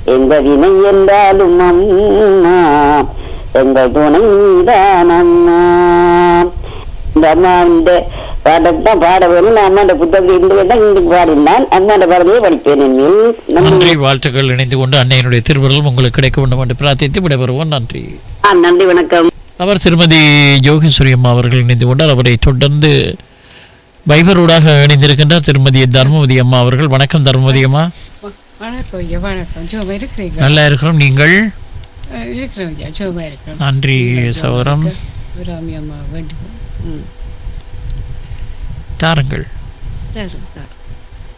எந்த வினை என்றாலும் அம்மா எங்கள் துணை நீதான் அம்மா இந்த அம்மா இந்த பாடத்தான் பாட வேணும் நான் அம்மாண்ட புத்தகத்தில் இருந்து வேண்டாம் இன்றைக்கு பாடினான் அம்மாண்ட பாடலையே படிப்பேன் என்மேல் நன்றி நன்றி வாழ்த்துக்கள் இணைந்து கொண்டு அன்னையினுடைய திருவருள் உங்களுக்கு கிடைக்க வேண்டும் என்று பிரார்த்தித்து விடைபெறுவோம் நன்றி ஆ நன்றி வணக்கம் அவர் திருமதி யோகேஸ்வரி அம்மா அவர்கள் இணைந்து கொண்டார் அவரை தொடர்ந்து வைபரோடாக இணைந்திருக்கின்றார் திருமதி தர்மவதி அம்மா அவர்கள் வணக்கம் தர்மவதி அம்மா வணக்கம் ஐயா வணக்கம் ஜோமா இருக்கிறீங்க நல்லா இருக்கிறோம் நீங்கள் அஹ் இருக்கிறோம் ஐயா ஜோமா இருக்கிறோம் நன்றி சகோதரம் ராமி அம்மா வேண்டுவோம் ம் தாருங்கள் சரி சரி